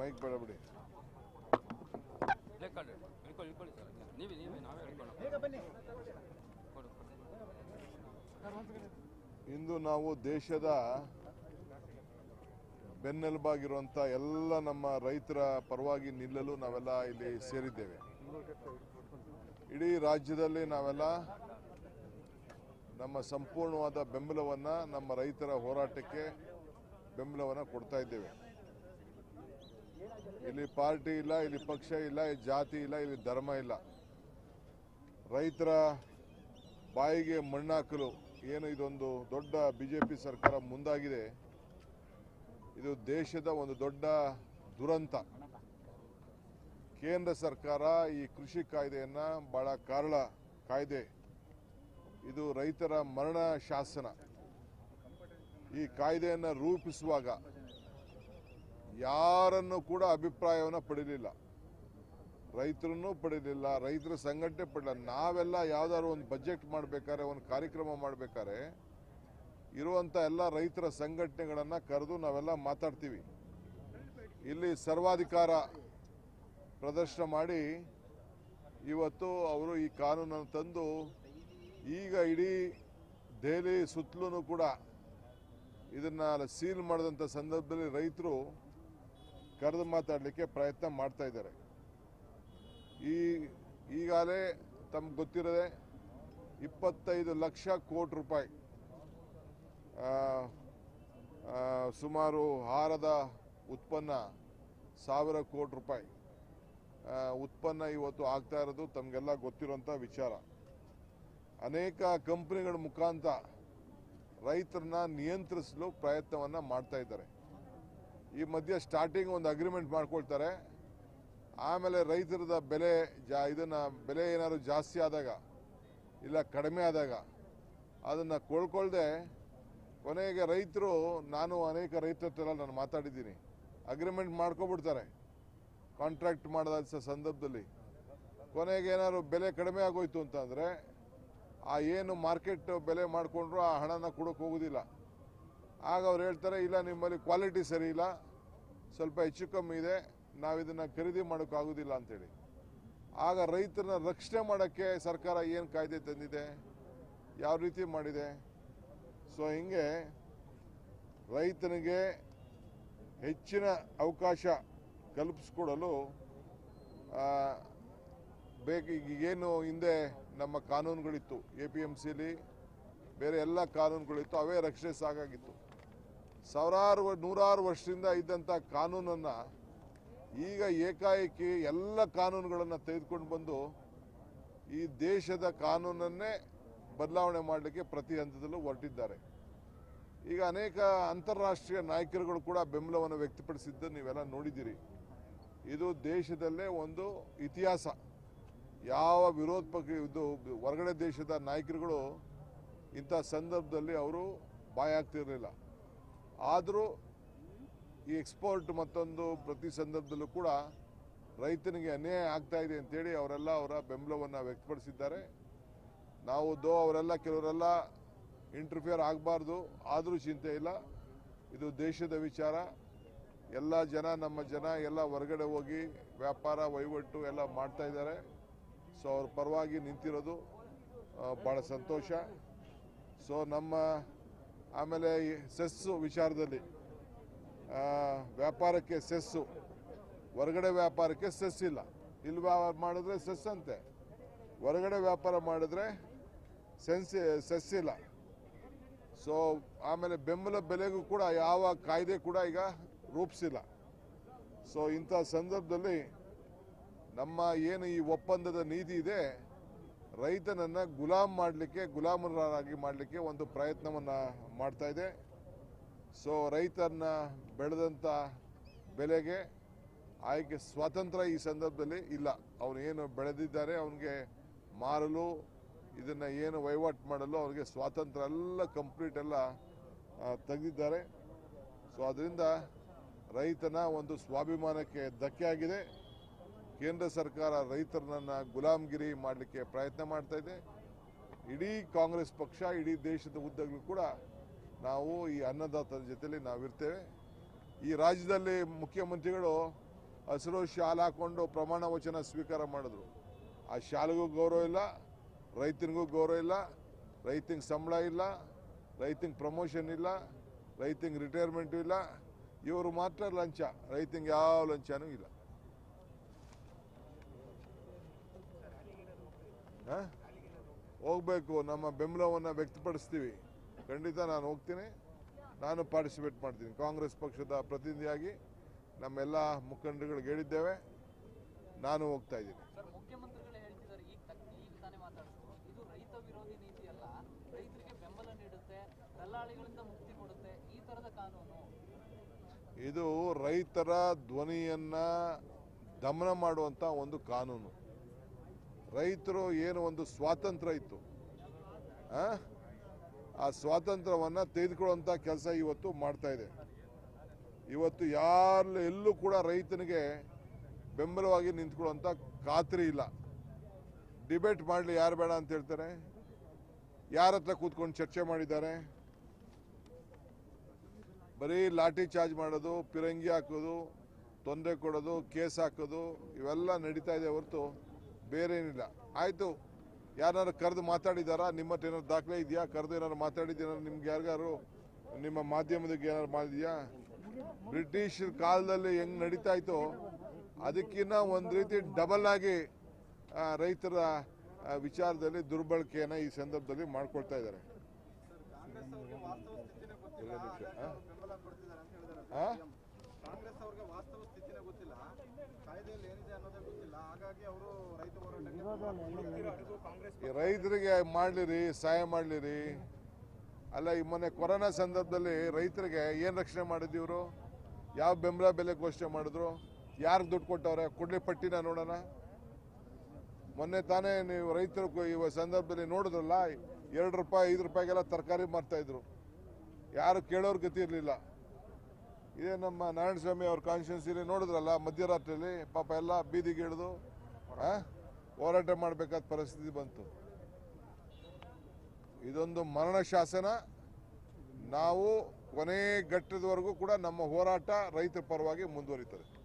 Mic ಬೇಡ ಬಿಡಿ ಲೆಕ್ಕ ಇಳ್ಕೊಳ್ಳಿ ಇಳ್ಕೊಳ್ಳಿ ಸರ್ ನೀವೇ ನೀವೇ ನಾವೇ ಹೇಳ್ಕೊಂಡು ಕೊಡು ಕೊಡು ಇಂದು ನಾವು ದೇಶದ ಬೆನ್ನೆಲುಬಾಗಿರುವಂಥ ಎಲ್ಲ ನಮ್ಮ ರೈತರ ಪರವಾಗಿ ನಿಲ್ಲಲು ನಾವೆಲ್ಲ ಇಲ್ಲಿ ಸೇರಿದ್ದೇವೆ ಇಡೀ ರಾಜ್ಯದಲ್ಲಿ ನಾವೆಲ್ಲ ನಮ್ಮ ಸಂಪೂರ್ಣವಾದ ಬೆಂಬಲವನ್ನು ನಮ್ಮ ರೈತರ ಹೋರಾಟಕ್ಕೆ ಬೆಂಬಲವನ್ನು ಕೊಡ್ತಾ ಇದ್ದೇವೆ ಇಲ್ಲಿ ಪಾರ್ಟಿ ಇಲ್ಲ ಇಲ್ಲಿ ಪಕ್ಷ ಇಲ್ಲ ಇಲ್ಲಿ ಜಾತಿ ಇಲ್ಲ ಇಲ್ಲಿ ಧರ್ಮ ಇಲ್ಲ ರೈತರ ಬಾಯಿಗೆ ಮಣ್ಣಾಕಲು ಏನು ಇದೊಂದು ದೊಡ್ಡ ಬಿಜೆಪಿ ಸರ್ಕಾರ ಮುಂದಾಗಿದೆ ಇದು ದೇಶದ ಒಂದು ದೊಡ್ಡ ದುರಂತ ಕೇಂದ್ರ ಸರ್ಕಾರ ಈ ಕೃಷಿ ಕಾಯ್ದೆಯನ್ನ ಬಹಳ ಕಾರಳ ಕಾಯ್ದೆ ಇದು ರೈತರ ಮರಣ ಶಾಸನ ಈ ಕಾಯ್ದೆಯನ್ನು ರೂಪಿಸುವಾಗ ಯಾರನ್ನು ಕೂಡ ಅಭಿಪ್ರಾಯವನ್ನು ಪಡೀಲಿಲ್ಲ ರೈತರನ್ನು ಪಡೀಲಿಲ್ಲ ರೈತರ ಸಂಘಟನೆ ಪಡಲಿಲ್ಲ ನಾವೆಲ್ಲ ಯಾವ್ದಾದ್ರು ಒಂದು ಬಜೆಟ್ ಮಾಡಬೇಕಾದ್ರೆ ಒಂದು ಕಾರ್ಯಕ್ರಮ ಮಾಡಬೇಕಾದ್ರೆ ಇರುವಂಥ ಎಲ್ಲ ರೈತರ ಸಂಘಟನೆಗಳನ್ನು ಕರೆದು ನಾವೆಲ್ಲ ಮಾತಾಡ್ತೀವಿ ಇಲ್ಲಿ ಸರ್ವಾಧಿಕಾರ ಪ್ರದರ್ಶನ ಮಾಡಿ ಇವತ್ತು ಅವರು ಈ ಕಾನೂನನ್ನು ತಂದು ಈಗ ಇಡೀ ದೆಹಲಿ ಸುತ್ತಲೂ ಕೂಡ ಇದನ್ನ ಸೀಲ್ ಮಾಡಿದಂಥ ಸಂದರ್ಭದಲ್ಲಿ ರೈತರು ಕರೆದು ಮಾತಾಡಲಿಕ್ಕೆ ಪ್ರಯತ್ನ ಮಾಡ್ತಾ ಇದ್ದಾರೆ ಈ ಈಗಾಗಲೇ ತಮ್ಗೆ ಗೊತ್ತಿರದೆ ಇಪ್ಪತ್ತೈದು ಲಕ್ಷ ಕೋಟಿ ರೂಪಾಯಿ ಆ, ಆ, ಸುಮಾರು ಹಾರದ ಉತ್ಪನ್ನ ಸಾವಿರ ಕೋಟಿ ರೂಪಾಯಿ ಆ, ಉತ್ಪನ್ನ ಇವತ್ತು ಆಗ್ತಾ ಇರೋದು ತಮಗೆಲ್ಲ ಗೊತ್ತಿರುವಂಥ ವಿಚಾರ ಅನೇಕ ಕಂಪನಿಗಳ ಮುಖಾಂತರ ರೈತರನ್ನ ನಿಯಂತ್ರಿಸಲು ಪ್ರಯತ್ನವನ್ನ ಮಾಡ್ತಾ ಇದ್ದಾರೆ ಈ ಮಧ್ಯೆ ಸ್ಟಾರ್ಟಿಂಗ್ ಒಂದು ಅಗ್ರಿಮೆಂಟ್ ಮಾಡ್ಕೊಳ್ತಾರೆ ಆಮೇಲೆ ರೈತರದ ಬೆಲೆ ಜಾ ಇದನ್ನ ಬೆಲೆ ಏನಾದ್ರು ಜಾಸ್ತಿ ಆದಾಗ ಇಲ್ಲ ಕಡಿಮೆ ಆದಾಗ ಅದನ್ನ ಕೊಳ್ಕೊಳ್ದೆ ಕೊನೆಗೆ ರೈತರು ನಾನು ಅನೇಕ ರೈತರ ಹತ್ರ ಎಲ್ಲ ನಾನು ಮಾತಾಡಿದ್ದೀನಿ ಅಗ್ರಿಮೆಂಟ್ ಮಾಡ್ಕೊಬಿಡ್ತಾರೆ ಕಾಂಟ್ರಾಕ್ಟ್ ಮಾಡಿದ ಸ- ಸಂದರ್ಭದಲ್ಲಿ ಕೊನೆಗೆ ಏನಾದ್ರು ಬೆಲೆ ಕಡಿಮೆ ಆಗೋಯ್ತು ಅಂತಂದ್ರೆ ಆ ಏನು ಮಾರ್ಕೆಟ್ ಬೆಲೆ ಮಾಡಿಕೊಂಡ್ರು ಆ ಹಣನ ಕೊಡೋಕೆ ಹೋಗೋದಿಲ್ಲ ಆಗ ಅವ್ರು ಹೇಳ್ತಾರೆ ಇಲ್ಲ ನಿಮ್ಮಲ್ಲಿ ಕ್ವಾಲಿಟಿ ಸರಿ ಇಲ್ಲ ಸ್ವಲ್ಪ ಹೆಚ್ಚು ಕಮ್ಮಿ ಇದೆ ನಾವು ಇದನ್ನ ಖರೀದಿ ಮಾಡೋಕ್ಕಾಗೋದಿಲ್ಲ ಅಂತೇಳಿ ಆಗ ರೈತರನ್ನ ರಕ್ಷಣೆ ಮಾಡೋಕ್ಕೆ ಸರ್ಕಾರ ಏನು ಕಾಯ್ದೆ ತಂದಿದೆ ಯಾವ ರೀತಿ ಮಾಡಿದೆ ಸೊ ಹಿಂಗೆ ರೈತನಿಗೆ ಹೆಚ್ಚಿನ ಅವಕಾಶ ಕಲ್ಪಿಸ್ಕೊಡಲು ಆ, ಬೇಕು ಈಗ ಏನು ಹಿಂದೆ ನಮ್ಮ ಕಾನೂನುಗಳಿತ್ತು ಎ ಪಿ ಎಮ್ ಸಿಲಿ ಬೇರೆ ಎಲ್ಲ ಕಾನೂನುಗಳಿತ್ತು ಅವೇ ರಕ್ಷಣೆ ಸಾಕಾಗಿತ್ತು ಸಾವಿರಾರು ವ- ನೂರಾರು ವರ್ಷದಿಂದ ಇದ್ದಂಥ ಕಾನೂನನ್ನು ಈಗ ಏಕಾಏಕಿ ಎಲ್ಲ ಕಾನೂನುಗಳನ್ನು ತೆಗೆದುಕೊಂಡು ಬಂದು ಈ ದೇಶದ ಕಾನೂನನ್ನೇ ಬದಲಾವಣೆ ಮಾಡಲಿಕ್ಕೆ ಪ್ರತಿ ಹಂತದಲ್ಲೂ ಹೊರಟಿದ್ದಾರೆ ಈಗ ಅನೇಕ ಅಂತಾರಾಷ್ಟ್ರೀಯ ನಾಯಕರುಗಳು ಕೂಡ ಬೆಂಬಲವನ್ನು ವ್ಯಕ್ತಪಡಿಸಿದ್ದು ನೀವೆಲ್ಲ ನೋಡಿದ್ದೀರಿ ಇದು ದೇಶದಲ್ಲೇ ಒಂದು ಇತಿಹಾಸ ಯಾವ ವಿರೋಧ ಪಕ್ಷ ಇದು ಹೊರಗಡೆ ದೇಶದ ನಾಯಕರುಗಳು ಇಂಥ ಸಂದರ್ಭದಲ್ಲಿ ಅವರು ಬಾಯಾಗ್ತಿರಲಿಲ್ಲ ಆದರೂ ಈ ಎಕ್ಸ್ಪೋರ್ಟ್ ಮತ್ತೊಂದು ಪ್ರತಿ ಸಂದರ್ಭದಲ್ಲೂ ಕೂಡ ರೈತನಿಗೆ ಅನ್ಯಾಯ ಆಗ್ತಾ ಇದೆ ಅಂತೇಳಿ ಅವರೆಲ್ಲ ಅವರ ಬೆಂಬಲವನ್ನು ವ್ಯಕ್ತಪಡಿಸಿದ್ದಾರೆ ನಾವು ದೋ ಅವರೆಲ್ಲ ಕೆಲವರೆಲ್ಲ ಇಂಟರ್ಫಿಯರ್ ಆಗಬಾರ್ದು ಆದರೂ ಚಿಂತೆ ಇಲ್ಲ ಇದು ದೇಶದ ವಿಚಾರ ಎಲ್ಲ ಜನ ನಮ್ಮ ಜನ ಎಲ್ಲ ಹೊರಗಡೆ ಹೋಗಿ ವ್ಯಾಪಾರ ವಹಿವಾಟು ಎಲ್ಲ ಮಾಡ್ತಾ ಇದ್ದಾರೆ ಸೊ ಅವ್ರ ಪರವಾಗಿ ನಿಂತಿರೋದು ಆ, ಭಾಳ ಸಂತೋಷ ಸೊ ನಮ್ಮ ಆಮೇಲೆ ಈ ಸೆಸ್ಸು ವಿಚಾರದಲ್ಲಿ ಆ, ವ್ಯಾಪಾರಕ್ಕೆ ಸೆಸ್ಸು ಹೊರಗಡೆ ವ್ಯಾಪಾರಕ್ಕೆ ಸೆಸ್ ಇಲ್ಲ ಇಲ್ಲಿ ವ್ಯವಹಾರ ಮಾಡಿದ್ರೆ ಸೆಸ್ ಅಂತೆ ಹೊರಗಡೆ ವ್ಯಾಪಾರ ಮಾಡಿದ್ರೆ ಸೆನ್ಸ್ ಸೆಸ್ ಇಲ್ಲ ಸೊ ಆಮೇಲೆ ಬೆಂಬಲ ಬೆಲೆಗೂ ಕೂಡ ಯಾವ ಕಾಯ್ದೆ ಕೂಡ ಈಗ ರೂಪಿಸಿಲ್ಲ ಸೊ ಇಂಥ ಸಂದರ್ಭದಲ್ಲಿ ನಮ್ಮ ಏನು ಈ ಒಪ್ಪಂದದ ನೀತಿ ಇದೆ ರೈತನನ್ನ ಗುಲಾಮ್ ಮಾಡಲಿಕ್ಕೆ ಗುಲಾಮರಾಗಿ ಮಾಡಲಿಕ್ಕೆ ಒಂದು ಪ್ರಯತ್ನವನ್ನ ಮಾಡ್ತಾ ಇದೆ ಸೊ ರೈತರನ್ನ ಬೆಳೆದಂಥ ಬೆಲೆಗೆ ಆಯ್ಕೆ ಸ್ವಾತಂತ್ರ್ಯ ಈ ಸಂದರ್ಭದಲ್ಲಿ ಇಲ್ಲ ಅವನು ಏನು ಬೆಳೆದಿದ್ದಾರೆ ಅವನಿಗೆ ಮಾರಲು ಇದನ್ನ ಏನು ವಹಿವಾಟು ಮಾಡಲು ಅವರಿಗೆ ಸ್ವಾತಂತ್ರ್ಯ ಎಲ್ಲ ಕಂಪ್ಲೀಟ್ ಎಲ್ಲ ಆ, ತೆಗೆದಿದ್ದಾರೆ ಸೊ ಅದರಿಂದ ರೈತನ ಒಂದು ಸ್ವಾಭಿಮಾನಕ್ಕೆ ಧಕ್ಕೆ ಆಗಿದೆ ಕೇಂದ್ರ ಸರ್ಕಾರ ರೈತರನ್ನ ಗುಲಾಮ್ಗಿರಿ ಮಾಡಲಿಕ್ಕೆ ಪ್ರಯತ್ನ ಮಾಡ್ತಾ ಇದೆ ಇಡೀ ಕಾಂಗ್ರೆಸ್ ಪಕ್ಷ ಇಡೀ ದೇಶದ ಉದ್ದಗಲೂ ಕೂಡ ನಾವು ಈ ಅನ್ನದಾತರ ಜೊತೆಲಿ ನಾವಿರ್ತೇವೆ ಈ ರಾಜ್ಯದಲ್ಲಿ ಮುಖ್ಯಮಂತ್ರಿಗಳು ಹಸಿರು ಶಾಲ್ ಹಾಕೊಂಡು ಪ್ರಮಾಣ ವಚನ ಸ್ವೀಕಾರ ಮಾಡಿದ್ರು ಆ ಶಾಲೆಗೂ ಗೌರವ ಇಲ್ಲ ರೈತನಿಗೂ ಗೌರವ ಇಲ್ಲ ರೈತಂಗೆ ಸಂಬಳ ಇಲ್ಲ ರೈತಂಗೆ ಪ್ರಮೋಷನ್ ಇಲ್ಲ ರೈತಂಗೆ ರಿಟೈರ್ಮೆಂಟು ಇಲ್ಲ ಇವರು ಮಾತ್ರ ಲಂಚ ರೈತಂಗೆ ಯಾವ ಲಂಚನೂ ಇಲ್ಲ ಆ? ಹೋಗ್ಬೇಕು ನಮ್ಮ ಬೆಂಬಲವನ್ನು ವ್ಯಕ್ತಪಡಿಸ್ತೀವಿ ಖಂಡಿತ ನಾನು ಹೋಗ್ತೀನಿ ನಾನು ಪಾರ್ಟಿಸಿಪೇಟ್ ಮಾಡ್ತೀನಿ ಕಾಂಗ್ರೆಸ್ ಪಕ್ಷದ ಪ್ರತಿನಿಧಿಯಾಗಿ ನಮ್ಮೆಲ್ಲ ಮುಖಂಡರುಗಳಿಗೆ ಹೇಳಿದ್ದೇವೆ ನಾನು ಹೋಗ್ತಾ ಇದ್ದೀನಿ ಸರ್ ಮುಖ್ಯಮಂತ್ರಿಗಳೇ ಹೇಳ್ತಿದ್ದಾರೆ ಈಗ ತಕ್ಕ ಈಗ ತಾನೇ ಮಾತಾಡಿದ್ರು ಇದು ರೈತ ವಿರೋಧಿ ನೀತಿ ಅಲ್ಲ ರೈತರಿಗೆ ಬೆಂಬಲ ನೀಡುತ್ತೆ ದಲ್ಲಾಳಿಗಳಿಂದ ಮುಕ್ತಿ ಕೊಡುತ್ತೆ ಈ ತರದ ಕಾನೂನು ಇದು ರೈತರ ಧ್ವನಿಯನ್ನ ದಮನ ಮಾಡುವಂತ ಒಂದು ಕಾನೂನು ರೈತರು ಏನು ಒಂದು ಸ್ವಾತಂತ್ರ್ಯ ಇತ್ತು ಆ? ಆ ಸ್ವಾತಂತ್ರ್ಯವನ್ನ ತೆಗೆದುಕೊಳ್ಳುವಂತ ಕೆಲಸ ಇವತ್ತು ಮಾಡ್ತಾ ಇದೆ ಇವತ್ತು ಯಾರು ಎಲ್ಲೂ ಕೂಡ ರೈತನಿಗೆ ಬೆಂಬಲವಾಗಿ ನಿಂತ್ಕೊಳ್ಳುವಂತ ಖಾತ್ರಿ ಇಲ್ಲ ಡಿಬೇಟ್ ಮಾಡಲಿ ಯಾರು ಬೇಡ ಅಂತ ಹೇಳ್ತಾರೆ ಯಾರ ಹತ್ರ ಕೂತ್ಕೊಂಡು ಚರ್ಚೆ ಮಾಡಿದ್ದಾರೆ ಬರೀ ಲಾಠಿ ಚಾರ್ಜ್ ಮಾಡೋದು ಪಿರಂಗಿ ಹಾಕೋದು ತೊಂದರೆ ಕೊಡೋದು ಕೇಸ್ ಹಾಕೋದು ಇವೆಲ್ಲ ನಡೀತಾ ಇದೆ ಹೊರತು ಬೇರೆ ಏನಿಲ್ಲ ಆಯಿತು ಯಾರು ಕರೆದು ಮಾತಾಡಿದಾರಾ ನಿಮ್ಮ ಹತ್ರ ಏನಾದ್ರು ದಾಖಲೆ ಇದೆಯಾ ಕರೆದು ಏನಾದ್ರು ಮಾತಾಡಿದ್ದೀರಾ ನಿಮ್ಗೆ ಯಾರಿಗಾರು ನಿಮ್ಮ ಮಾಧ್ಯಮದಾಗ ಏನಾದ್ರು ಮಾಡಿದ್ಯಾ ಬ್ರಿಟಿಷ್ ಕಾಲದಲ್ಲಿ ಹೆಂಗ್ ನಡೀತಾ ಇತ್ತು ಅದಕ್ಕಿಂತ ಒಂದು ರೀತಿ ಡಬಲ್ ಆಗಿ ಆ, ರೈತರ ಆ, ವಿಚಾರದಲ್ಲಿ ದುರ್ಬಳಕೆಯನ್ನ ಈ ಸಂದರ್ಭದಲ್ಲಿ ಮಾಡ್ಕೊಳ್ತಾ ಇದ್ದಾರೆ ಕಾಂಗ್ರೆಸ್ ಅವ್ರಿಗೆ ವಾಸ್ತವ ಸ್ಥಿತಿನೇ ಗೊತ್ತಿಲ್ಲ ಎಲ್ಲ ನಿಮಿಷ, ಹಾಗಾಗಿ ಆ? ಅವ್ರು ಬೆಂಬಲ ಕೊಡ್ತಿದ್ದಾರೆ ಅಂತ ಹೇಳಿದ್ದಾರೆ ಆ? ಕಾಂಗ್ರೆಸ್ ಅವ್ರಿಗೆ ವಾಸ್ತವ ಸ್ಥಿತಿನೇ ಗೊತ್ತಿಲ್ಲ ಕಾಯ್ದೆಯಲ್ಲಿ ಏನಿದೆ ಅನ್ನೋದೇ ಗೊತ್ತಿಲ್ಲ ಹಾಗಾಗಿ ಅವರು ರೈತ ಹೋರಾಟಕ್ಕೆ ಈ ರೈತರಿಗೆ ಮಾಡ್ಲಿರಿ ಸಹಾಯ ಮಾಡ್ಲಿರಿ ಅಲ್ಲ ಈ ಮೊನ್ನೆ ಕೊರೋನಾ ಸಂದರ್ಭದಲ್ಲಿ ರೈತರಿಗೆ ಏನು ರಕ್ಷಣೆ ಮಾಡಿದ್ರು ಇವರು ಯಾವ ಬೆಂಬಲ ಬೆಲೆ ಘೋಷಣೆ ಮಾಡಿದ್ರು ಯಾರಿಗೆ ದುಡ್ಡು ಕೊಟ್ಟವ್ರೆ ಕೊಡ್ಲಿ ಪಟ್ಟಿನ ನೋಡೋಣ ಮೊನ್ನೆ ತಾನೇ ನೀವು ರೈತರು ಕೊ- ಈ ಸಂದರ್ಭದಲ್ಲಿ ನೋಡಿದ್ರಲ್ಲ ಎರಡು ರೂಪಾಯಿ ಐದು ರೂಪಾಯಿಗೆಲ್ಲ ತರಕಾರಿ ಮಾರ್ತಾ ಇದ್ರು ಯಾರು ಕೇಳೋರ್ ಗತಿ ಇರಲಿಲ್ಲ ಇದೇ ನಮ್ಮ ನಾರಾಯಣ ಸ್ವಾಮಿ ಅವ್ರ ಕಾನ್ಸ್ಟಿಟ್ಯೂನ್ಸಿಲಿ ನೋಡಿದ್ರಲ್ಲ ಮಧ್ಯರಾತ್ರಿಯಲ್ಲಿ ಪಾಪ ಎಲ್ಲ ಬೀದಿಗೆ ಇಳಿದು ಆ, ಹೋರಾಟ ಮಾಡಬೇಕಾದ ಪರಿಸ್ಥಿತಿ ಬಂತು ಇದೊಂದು ಮರಣ ಶಾಸನ ನಾವು ಕೊನೆ ಘಟ್ಟದವರೆಗೂ ಕೂಡ ನಮ್ಮ ಹೋರಾಟ ರೈತರ ಪರವಾಗಿ ಮುಂದುವರಿತದೆ